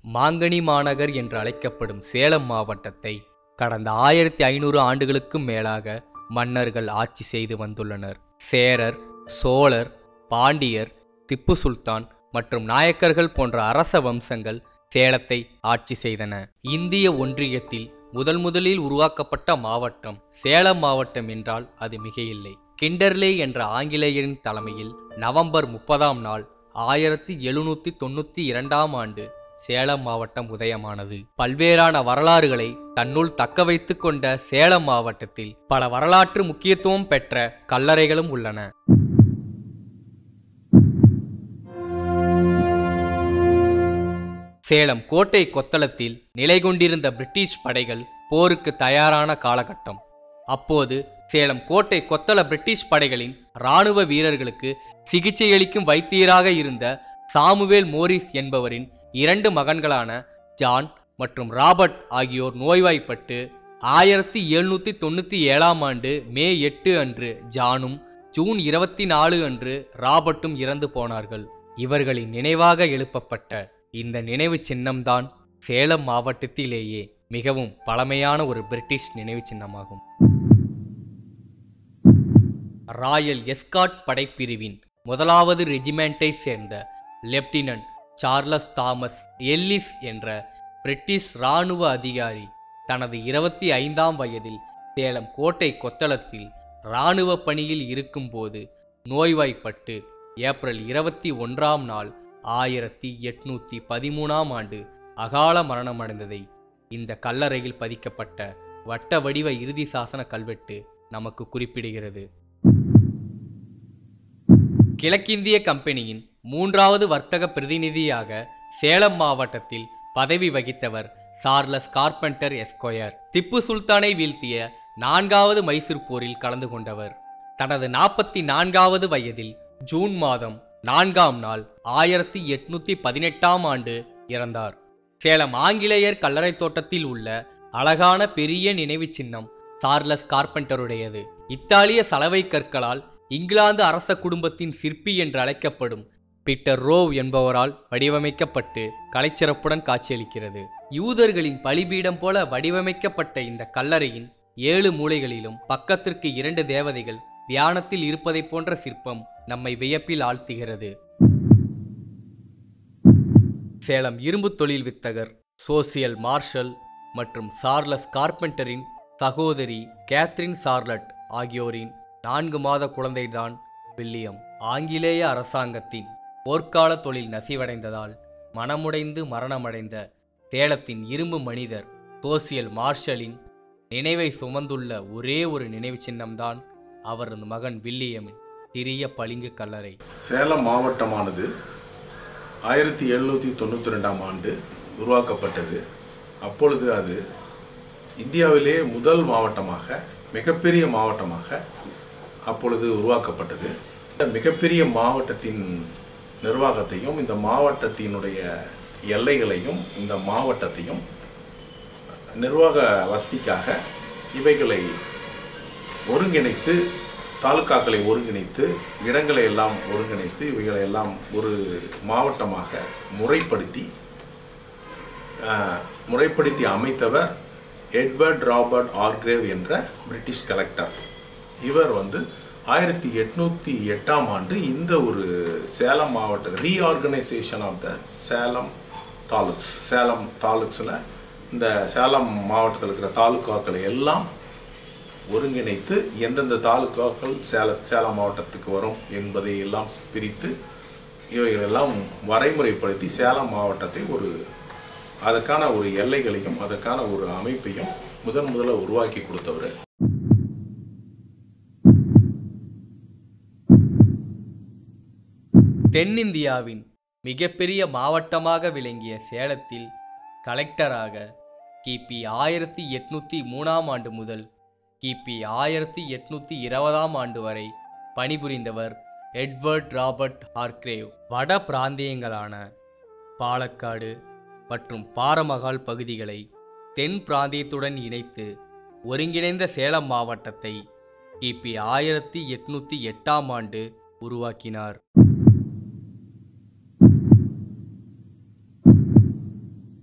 மாங்கனி மாநகர் என்று அழைக்கப்படும் சேலம் மாவட்டத்தை கடந்த ஆயிரத்தி ஐநூறு ஆண்டுகளுக்கும் மேலாக மன்னர்கள் ஆட்சி செய்து வந்துள்ளனர் சேரர் சோழர் பாண்டியர் திப்பு சுல்தான் மற்றும் நாயக்கர்கள் போன்ற அரச வம்சங்கள் சேலத்தை ஆட்சி செய்தன இந்திய ஒன்றியத்தில் முதல் முதலில் உருவாக்கப்பட்ட மாவட்டம் சேலம் மாவட்டம் என்றால் அது மிகையில்லை கிண்டர்லே என்ற ஆங்கிலேயரின் தலைமையில் நவம்பர் முப்பதாம் நாள் ஆயிரத்தி எழுநூத்தி தொண்ணூத்தி இரண்டாம் ஆண்டு சேலம் மாவட்டம் உதயமானது பல்வேறான வரலாறுகளை தன்னுள் தக்க வைத்துக் கொண்ட சேலம் மாவட்டத்தில் பல வரலாற்று முக்கியத்துவம் பெற்ற கல்லறைகளும் உள்ளன சேலம் கோட்டை கொத்தளத்தில் நிலை கொண்டிருந்த பிரிட்டிஷ் படைகள் போருக்கு தயாரான காலகட்டம் அப்போது சேலம் கோட்டை கொத்தள பிரிட்டிஷ் படைகளின் இராணுவ வீரர்களுக்கு சிகிச்சையளிக்கும் வைத்தியராக இருந்த சாமுவேல் மோரிஸ் என்பவரின் இரண்டு மகன்களான ஜான் மற்றும் ராபர்ட் ஆகியோர் நோய்வாய்ப்பட்டு ஆயிரத்தி எழுநூத்தி தொண்ணூத்தி ஏழாம் ஆண்டு மே எட்டு அன்று ஜானும் ஜூன் இருபத்தி நாலு அன்று ராபர்ட்டும் இறந்து போனார்கள் இவர்களின் நினைவாக எழுப்பப்பட்ட இந்த நினைவு சின்னம்தான் சேலம் மாவட்டத்திலேயே மிகவும் பழமையான ஒரு பிரிட்டிஷ் நினைவு சின்னமாகும் ராயல் எஸ்காட் படைப்பிரிவின் முதலாவது ரெஜிமெண்ட்டை சேர்ந்த லெப்டினன்ட் சார்லஸ் தாமஸ் எல்லிஸ் என்ற பிரிட்டிஷ் இராணுவ அதிகாரி தனது இருபத்தி ஐந்தாம் வயதில் சேலம் கோட்டை கொத்தளத்தில் இராணுவ பணியில் இருக்கும்போது நோய்வாய்ப்பட்டு ஏப்ரல் இருபத்தி ஒன்றாம் நாள் ஆயிரத்தி எட்நூத்தி பதிமூணாம் ஆண்டு அகால மரணமடைந்ததை இந்த கல்லறையில் பதிக்கப்பட்ட வட்ட வடிவ இறுதி சாசன கல்வெட்டு நமக்கு குறிப்பிடுகிறது கிழக்கிந்திய கம்பெனியின் மூன்றாவது வர்த்தக பிரதிநிதியாக சேலம் மாவட்டத்தில் பதவி வகித்தவர் சார்லஸ் கார்பெண்டர் எஸ்கொயர் திப்பு சுல்தானை வீழ்த்திய நான்காவது மைசூர் போரில் கலந்து கொண்டவர் தனது நாற்பத்தி நான்காவது வயதில் ஜூன் மாதம் நான்காம் நாள் ஆயிரத்தி எட்நூத்தி பதினெட்டாம் ஆண்டு இறந்தார் சேலம் ஆங்கிலேயர் கல்லறை தோட்டத்தில் உள்ள அழகான பெரிய நினைவு சின்னம் சார்லஸ் கார்பெண்டருடையது இத்தாலிய சலவை கற்களால் இங்கிலாந்து அரச குடும்பத்தின் சிற்பி என்று அழைக்கப்படும் பீட்டர் ரோவ் என்பவரால் வடிவமைக்கப்பட்டு கலைச்சிறப்புடன் காட்சியளிக்கிறது யூதர்களின் பலிபீடம் போல வடிவமைக்கப்பட்ட இந்த கல்லறையின் ஏழு மூலைகளிலும் பக்கத்திற்கு இரண்டு தேவதைகள் தியானத்தில் இருப்பதைப் போன்ற சிற்பம் நம்மை வியப்பில் ஆழ்த்துகிறது சேலம் இரும்பு தொழில் வித்தகர் சோசியல் மார்ஷல் மற்றும் சார்லஸ் கார்பெண்டரின் சகோதரி கேத்ரின் சார்லட் ஆகியோரின் நான்கு மாத குழந்தைதான் வில்லியம் ஆங்கிலேய அரசாங்கத்தின் போர்க்கால தொழில் நசிவடைந்ததால் மனமுடைந்து மரணமடைந்த சேலத்தின் இரும்பு மனிதர் சோசியல் மார்ஷலின் நினைவை சுமந்துள்ள ஒரே ஒரு நினைவு சின்னம்தான் அவரது மகன் வில்லியமின் சிறிய பளிங்கு கல்லறை சேலம் மாவட்டமானது ஆயிரத்தி எழுநூற்றி தொண்ணூற்றி ரெண்டாம் ஆண்டு உருவாக்கப்பட்டது அப்பொழுது அது இந்தியாவிலே முதல் மாவட்டமாக மிகப்பெரிய மாவட்டமாக அப்பொழுது உருவாக்கப்பட்டது இந்த மிகப்பெரிய மாவட்டத்தின் நிர்வாகத்தையும் இந்த மாவட்டத்தினுடைய எல்லைகளையும் இந்த மாவட்டத்தையும் நிர்வாக வசதிக்காக இவைகளை ஒருங்கிணைத்து தாலுக்காக்களை ஒருங்கிணைத்து இடங்களை எல்லாம் ஒருங்கிணைத்து இவைகளை எல்லாம் ஒரு மாவட்டமாக முறைப்படுத்தி ஆஹ், முறைப்படுத்தி அமைத்தவர் எட்வர்ட் ராபர்ட் ஆர்கிரேவ் என்ற பிரிட்டிஷ் கலெக்டர் இவர் வந்து ஆயிரத்தி எட்நூற்றி எட்டாம் ஆண்டு இந்த ஒரு சேலம் மாவட்ட reorganisation of the Salem taluks Salem தாலுக்ஸில் இந்த சேலம் மாவட்டத்தில் இருக்கிற தாலுக்காக்களை எல்லாம் ஒருங்கிணைத்து எந்தெந்த தாலுக்காக்கள் சேல சேலம் மாவட்டத்துக்கு வரும் என்பதை எல்லாம் பிரித்து இவைகளெல்லாம் வரைமுறைப்படுத்தி சேலம் மாவட்டத்தை ஒரு அதற்கான ஒரு எல்லைகளையும் அதற்கான ஒரு அமைப்பையும் முதன் முதல்ல உருவாக்கி கொடுத்தவர் தென்னிந்தியாவின் மிகப்பெரிய மாவட்டமாக விளங்கிய சேலத்தில் கலெக்டராக கிபி ஆயிரத்தி எட்நூத்தி மூணாம் ஆண்டு முதல் கிபி ஆயிரத்தி எட்நூத்தி இருபதாம் ஆண்டு வரை பணிபுரிந்தவர் எட்வர்ட் ராபர்ட் ஹார்க்ரேவ் வட பிராந்தியங்களான பாலக்காடு மற்றும் பாரமகால் பகுதிகளை தென் பிராந்தியத்துடன் இணைத்து ஒருங்கிணைந்த சேலம் மாவட்டத்தை கிபி ஆயிரத்தி எட்நூத்தி எட்டாம் ஆண்டு உருவாக்கினார்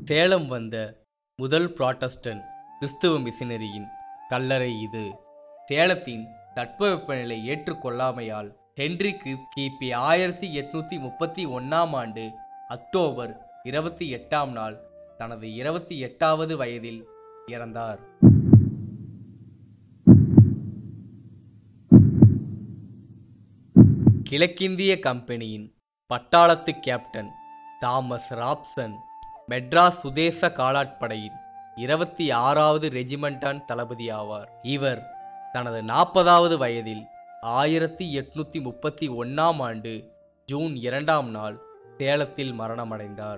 சேலம் வந்த முதல் புராட்டஸ்டன்ட் கிறிஸ்துவ மிஷினரியின் கல்லறை இது சேலத்தின் தட்பவெப்பநிலை ஏற்றுக்கொள்ளாமையால் ஹென்றி கிறிஸ் கிபி ஆயிரத்தி எட்நூத்தி முப்பத்தி ஒன்னாம் ஆண்டு அக்டோபர் இருபத்தி எட்டாம் நாள் தனது இருபத்தி எட்டாவது வயதில் இறந்தார் கிழக்கிந்திய கம்பெனியின் பட்டாளத்து கேப்டன் தாமஸ் ராப்சன் மெட்ராஸ் சுதேச காலாட்படையின் இருபத்தி ஆறாவது ரெஜிமெண்டான் தளபதி ஆவார் இவர் தனது நாற்பதாவது வயதில் ஆயிரத்தி எட்நூத்தி முப்பத்தி ஒன்னாம் ஆண்டு ஜூன் இரண்டாம் நாள் சேலத்தில் மரணமடைந்தார்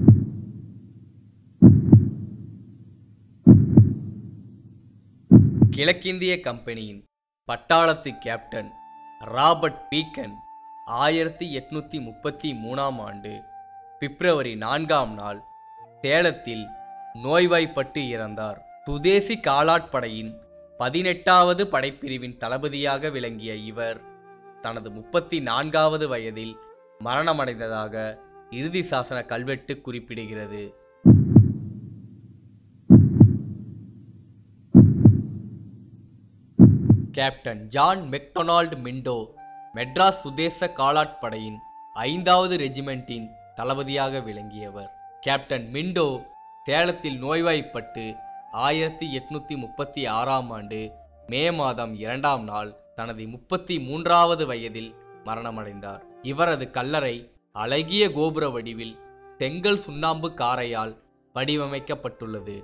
கிழக்கிந்திய கம்பெனியின் பட்டாளத்து கேப்டன் ராபர்ட் பீக்கன் ஆயிரத்தி எட்நூத்தி முப்பத்தி மூணாம் ஆண்டு பிப்ரவரி நான்காம் நாள் சேலத்தில் நோய்வாய்ப்பட்டு இறந்தார் சுதேசி காலாட்படையின் பதினெட்டாவது படைப்பிரிவின் தளபதியாக விளங்கிய இவர் தனது முப்பத்தி நான்காவது வயதில் மரணமடைந்ததாக இறுதி சாசன கல்வெட்டு குறிப்பிடுகிறது captain John McDonald Minto Madras சுதேச காலாட்படையின் ஐந்தாவது ரெஜிமெண்டின் தளபதியாக விளங்கியவர் கேப்டன் மிண்டோ சேலத்தில் நோய்வாய்ப்பட்டு ஆயிரத்தி எட்நூத்தி முப்பத்தி ஆறாம் ஆண்டு மே மாதம் இரண்டாம் நாள் தனது முப்பத்தி மூன்றாவது வயதில் மரணமடைந்தார் இவரது கல்லறை அழகிய கோபுர வடிவில் செங்கல் சுண்ணாம்பு காரையால் வடிவமைக்கப்பட்டுள்ளது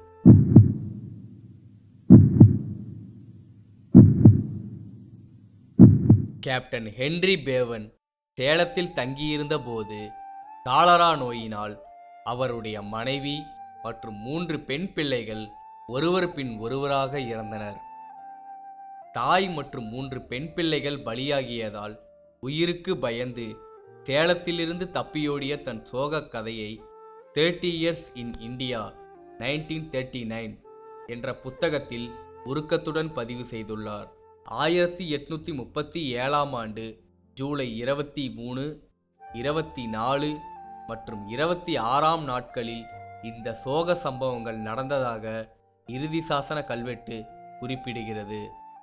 கேப்டன் ஹென்றி பேவன் சேலத்தில் தங்கியிருந்த போது காலரா நோயினால் அவருடைய மனைவி மற்றும் மூன்று பெண் பிள்ளைகள் ஒருவர் பின் ஒருவராக இறந்தனர் தாய் மற்றும் மூன்று பெண் பிள்ளைகள் பலியாகியதால் உயிருக்கு பயந்து சேலத்திலிருந்து தப்பியோடிய தன் சோகக் கதையை thirty years in India nineteen thirty nine என்ற புத்தகத்தில் உருக்கத்துடன் பதிவு செய்துள்ளார் ஆயிரத்தி எட்நூத்தி முப்பத்தி ஏழாம் ஆண்டு ஜூலை இருபத்தி மூணு இருபத்தி நாலு மற்றும் இருபத்தி ஆறாம் நாட்களில் இந்த சோக சம்பவங்கள் நடந்ததாக இறுதி சாசன கல்வெட்டு குறிப்பிடுகிறது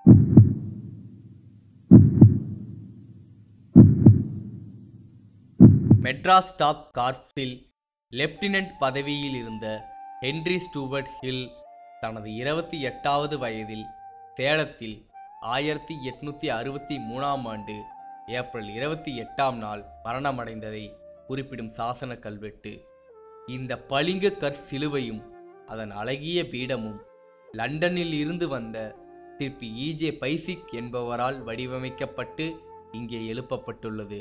மெட்ராஸ் டாப் கார்ப்ஸில் லெப்டினன்ட் பதவியில் இருந்த ஹென்றி ஸ்டூவர்ட் ஹில் தனது இருபத்தி எட்டாவது வயதில் சேலத்தில் ஆயிரத்தி எட்நூத்தி அறுபத்தி மூணாம் ஆண்டு ஏப்ரல் இருபத்தி எட்டாம் நாள் மரணமடைந்ததை குறிப்பிடும் சாசன கல்வெட்டு இந்த பளிங்கு கற் சிலுவையும் அதன் அழகிய பீடமும் லண்டனில் இருந்து வந்த சிற்பி ஈஜே பைசிக் என்பவரால் வடிவமைக்கப்பட்டு இங்கே எழுப்பப்பட்டுள்ளது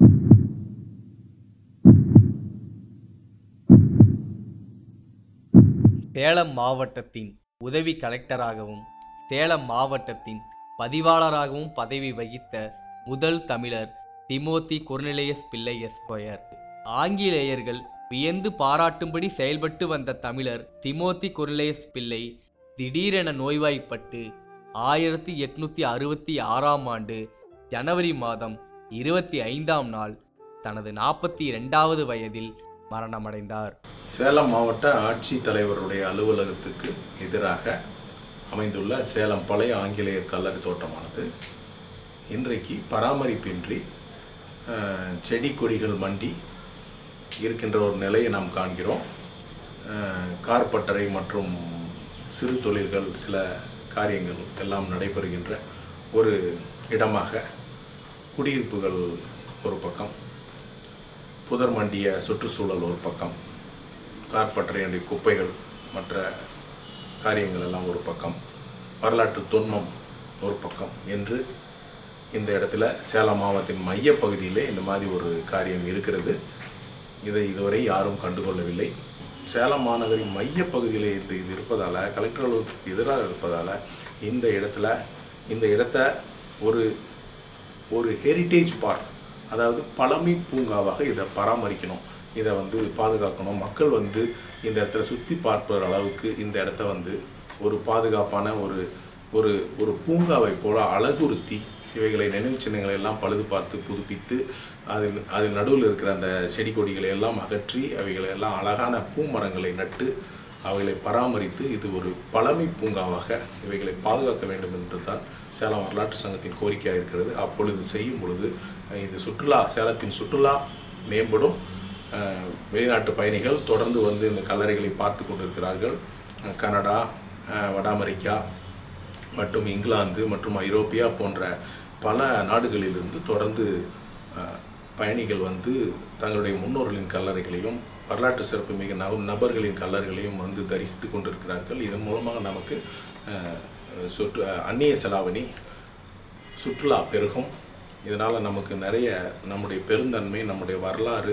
சேலம் மாவட்டத்தின் உதவி கலெக்டராகவும் சேலம் மாவட்டத்தின் பதிவாளராகவும் பதவி வகித்த முதல் தமிழர் திமோத்தி கொர்னிலேயஸ் பிள்ளை எஸ்கொயர் ஆங்கிலேயர்கள் வியந்து பாராட்டும்படி செயல்பட்டு வந்த தமிழர் திமோத்தி கொர்னிலேயஸ் பிள்ளை திடீரென நோய்வாய்ப்பட்டு ஆயிரத்தி எட்நூத்தி அறுபத்தி ஆறாம் ஆண்டு ஜனவரி மாதம் இருபத்தி ஐந்தாம் நாள் தனது நாற்பத்தி இரண்டாவது வயதில் மரணமடைந்தார் சேலம் மாவட்ட ஆட்சித் தலைவருடைய அலுவலகத்துக்கு எதிராக அமைந்துள்ள சேலம் பழைய ஆங்கிலேயர் கல்லறை தோட்டமானது இன்றைக்கு பராமரிப்பின்றி அஹ், செடி கொடிகள் மண்டி இருக்கின்ற ஒரு நிலையை நாம் காண்கிறோம் அஹ், கார்பட்டறை மற்றும் சிறு தொழில்கள் சில காரியங்கள் எல்லாம் நடைபெறுகின்ற ஒரு இடமாக குடியிருப்புகள் ஒரு பக்கம் புதர் மண்டிய சுற்றுச்சூழல் ஒரு பக்கம் கார்பற்றையண்டி குப்பைகள் மற்ற காரியங்கள் எல்லாம் ஒரு பக்கம் வரலாற்று தொன்மம் ஒரு பக்கம் என்று இந்த இடத்துல சேலம் மாவட்டத்தின் மையப்பகுதியிலே இந்த மாதிரி ஒரு காரியம் இருக்கிறது இதை இதுவரை யாரும் கண்டுகொள்ளவில்லை சேலம் மாநகரின் மையப்பகுதியில் இது இது இருப்பதால் கலெக்டர் அலுவலகத்துக்கு எதிராக இருப்பதால் இந்த இடத்துல இந்த இடத்த ஒரு ஒரு ஹெரிட்டேஜ் பார்க் அதாவது பழமை பூங்காவாக இதை பராமரிக்கணும் இதை வந்து பாதுகாக்கணும் மக்கள் வந்து இந்த இடத்துல சுற்றி பார்ப்பது அளவுக்கு இந்த இடத்த வந்து ஒரு பாதுகாப்பான ஒரு ஒரு ஒரு பூங்காவை போல அழகுறுத்தி இவைகளை நினைவு சின்னங்களை எல்லாம் பழுது பார்த்து புதுப்பித்து அதில் அதில் நடுவில் இருக்கிற அந்த செடி கொடிகளை எல்லாம் அகற்றி அவைகளை எல்லாம் அழகான பூமரங்களை நட்டு அவைகளை பராமரித்து இது ஒரு பழமை பூங்காவாக இவைகளை பாதுகாக்க வேண்டும் என்று தான் சேலம் வரலாற்று சங்கத்தின் கோரிக்கையாக இருக்கிறது அப்பொழுது செய்யும் பொழுது அஹ், இது சுற்றுலா சேலத்தின் சுற்றுலா மேம்படும் அஹ், வெளிநாட்டு பயணிகள் தொடர்ந்து வந்து இந்த கல்லறைகளை பார்த்து கொண்டிருக்கிறார்கள் அஹ், கனடா அஹ், வட அமெரிக்கா மற்றும் இங்கிலாந்து மற்றும் ஐரோப்பியா போன்ற பல நாடுகளிலிருந்து தொடர்ந்து அஹ், பயணிகள் வந்து தங்களுடைய முன்னோர்களின் கல்லறைகளையும் வரலாற்று சிறப்புமிகு நப நபர்களின் கல்லறைகளையும் வந்து தரிசித்து கொண்டிருக்கிறார்கள் இதன் மூலமாக நமக்கு அஹ், சுற்று அந்நிய செலாவணி சுற்றுலா பெருகும் இதனால் நமக்கு நிறைய நம்முடைய பெருந்தன்மை நம்முடைய வரலாறு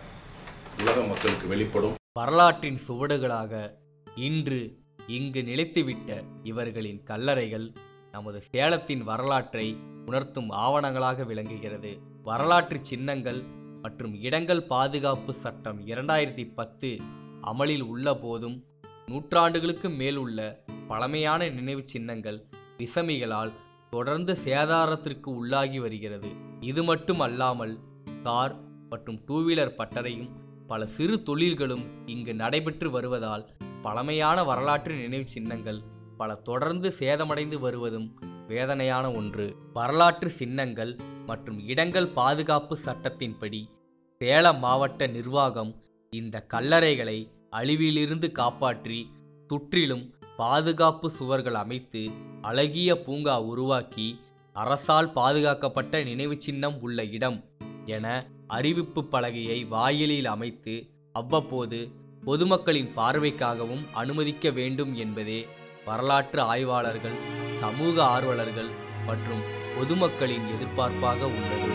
உலக மக்களுக்கு வெளிப்படும் வரலாற்றின் சுவடுகளாக இன்று இங்கு நிலைத்துவிட்ட இவர்களின் கல்லறைகள் நமது சேலத்தின் வரலாற்றை உணர்த்தும் ஆவணங்களாக விளங்குகிறது வரலாற்று சின்னங்கள் மற்றும் இடங்கள் பாதுகாப்பு சட்டம் இரண்டாயிரத்தி பத்து அமலில் உள்ள போதும் நூற்றாண்டுகளுக்கு மேல் உள்ள பழமையான நினைவுச் சின்னங்கள் விசமிகளால் தொடர்ந்து சேதாரத்திற்கு உள்ளாகி வருகிறது இது மட்டும் அல்லாமல் கார் மற்றும் டூ வீலர் பட்டறையும் பல சிறு தொழில்களும் இங்கு நடைபெற்று வருவதால் பழமையான வரலாற்று நினைவு சின்னங்கள் பல தொடர்ந்து சேதமடைந்து வருவதும் வேதனையான ஒன்று வரலாற்று சின்னங்கள் மற்றும் இடங்கள் பாதுகாப்பு சட்டத்தின்படி சேலம் மாவட்ட நிர்வாகம் இந்த கல்லறைகளை அழிவிலிருந்து காப்பாற்றி சுற்றிலும் பாதுகாப்பு சுவர்கள் அமைத்து அழகிய பூங்கா உருவாக்கி அரசால் பாதுகாக்கப்பட்ட நினைவுச் சின்னம் உள்ள இடம் என அறிவிப்பு பலகையை வாயிலில் அமைத்து அவ்வப்போது பொதுமக்களின் பார்வைக்காகவும் அனுமதிக்க வேண்டும் என்பதே வரலாற்று ஆய்வாளர்கள் சமூக ஆர்வலர்கள் மற்றும் பொதுமக்களின் எதிர்பார்ப்பாக உள்ளது